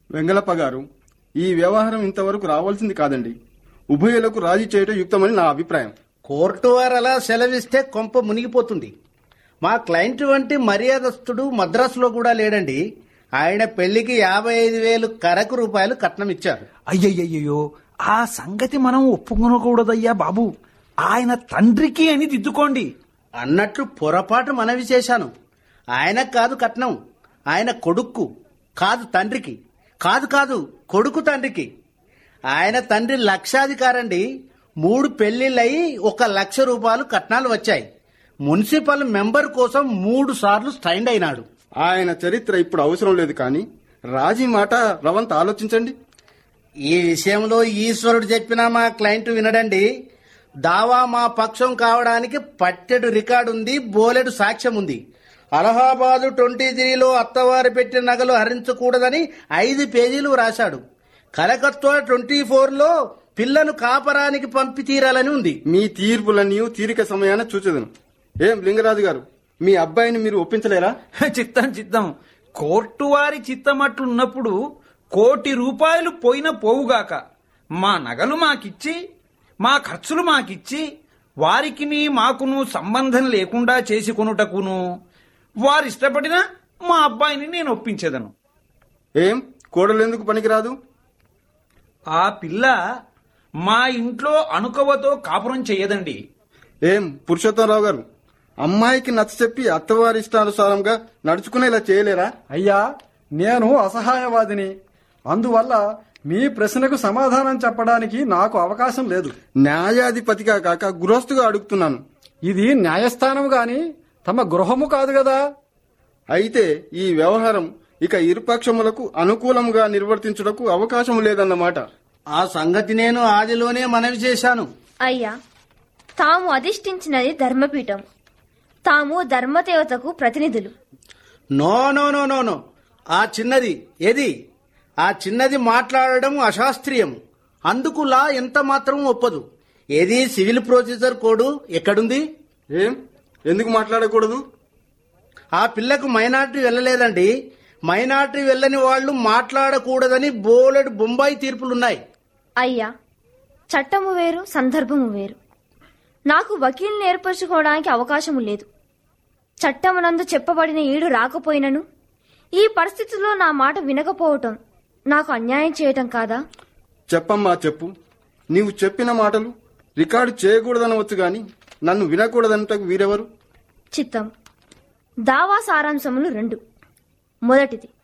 వెంగళప్ప గారు ఈ వ్యవహారం ఇంతవరకు రావాల్సింది కాదండి ఉభయులకు రాజీ చేయటం యుక్తమని నా అభిప్రాయం కోర్టు వారు అలా సెలవిస్తే కొంప మునిగిపోతుంది మా క్లయింట్ వంటి మర్యాదస్తుడు మద్రాసులో కూడా లేడండి ఆయన పెళ్లికి యాభై ఐదు వేలు కరకు రూపాయలు కట్నం ఇచ్చారు అయ్యయ్యయ్యో ఆ సంగతి మనం ఒప్పుకొనకూడదయ్యా బాబు ఆయన తండ్రికి అని దిద్దుకోండి అన్నట్లు పొరపాటు మనవి చేశాను ఆయన కాదు కట్నం ఆయన కొడుక్కు కాదు తండ్రికి కాదు కాదు కొడుకు తండ్రికి ఆయన తండ్రి లక్షాధికారండి మూడు పెళ్లిళ్ళయి ఒక లక్ష రూపాయలు కట్నాలు వచ్చాయి మున్సిపల్ మెంబర్ కోసం మూడు సార్లు స్టైండ్ అయినాడు ఆయన చరిత్ర ఇప్పుడు అవసరం లేదు కానీ రాజీ మాట రవంత ఆలోచించండి ఈ విషయంలో ఈశ్వరుడు చెప్పినా మా క్లయింట్ వినడండి దావా మా పక్షం కావడానికి పట్టెడు రికార్డు ఉంది బోలెడు సాక్ష్యం ఉంది అలహాబాదు ట్వంటీ త్రీలో అత్తవారు పెట్టిన నగలు హరించకూడదని ఐదు పేజీలు రాశాడు కలకత్తా ట్వంటీ ఫోర్లో పిల్లను కాపరానికి పంపి తీరాలని ఉంది మీ తీర్పులన్నీ తీరిక సమయాన చూచెదను ఏం లింగరాజు గారు మీ అబ్బాయిని మీరు ఒప్పించలేరా చిత్తం చిత్తం కోర్టు వారి చిత్తమట్లున్నప్పుడు కోటి రూపాయలు పోయిన పోవుగాక మా నగలు మాకిచ్చి మా ఖర్చులు మాకిచ్చి వారికిని మాకును సంబంధం లేకుండా చేసి కొనుటకును వారిష్టపడిన మా అబ్బాయిని నేను ఒప్పించేదను ఏం కోడలెందుకు పనికిరాదు ఆ పిల్ల మా ఇంట్లో అణుకవతో కాపురం చెయ్యదండి ఏం పురుషోత్తమరావు గారు అమ్మాయికి నచ్చ చెప్పి అత్తవారి ఇష్టానుసారంగా నడుచుకునేలా చేయలేరా అయ్యా నేను అసహాయవాదిని అందువల్ల మీ ప్రశ్నకు సమాధానం చెప్పడానికి నాకు అవకాశం లేదు న్యాయాధిపతిగా కాక గృహస్థుగా అడుగుతున్నాను ఇది న్యాయస్థానం గాని తమ గృహము కాదు కదా అయితే ఈ వ్యవహారం ఇక ఇరుపక్షములకు అనుకూలంగా నిర్వర్తించుటకు అవకాశం లేదన్నమాట ఆ సంగతి నేను ఆదిలోనే మనవి చేశాను అయ్యా తాము అధిష్ఠించినది ధర్మపీఠం తాము ధర్మదేవతకు ప్రతినిధులు no no no no no ఆ చిన్నది ఏది ఆ చిన్నది మాట్లాడడం అశాస్త్రీయం అందుకు లా ఎంత మాత్రం ఒప్పదు ఏది సివిల్ ప్రొసీజర్ కోడ్ ఎక్కడుంది ఏం ఎందుకు మాట్లాడకూడదు ఆ పిల్లకు మైనార్టీ వెళ్ళలేదండి మైనార్టీ వెళ్ళని వాళ్ళు మాట్లాడకూడదని బోలెడు బొంబాయి తీర్పులున్నాయి అయ్యా చట్టము వేరు సందర్భము వేరు నాకు వకీల్ని ఏర్పరచుకోవడానికి అవకాశము లేదు చట్టమునందు చెప్పబడిన ఈడు రాకపోయినను ఈ పరిస్థితిలో నా మాట వినకపోవటం నాకు అన్యాయం చేయటం కాదా చెప్పమ్మా చెప్పు నీవు చెప్పిన మాటలు రికార్డు చేయకూడదనవచ్చు గాని నన్ను వినకూడదనటకు వీరెవరు చిత్తం దావా సారాంశములు రెండు మొదటిది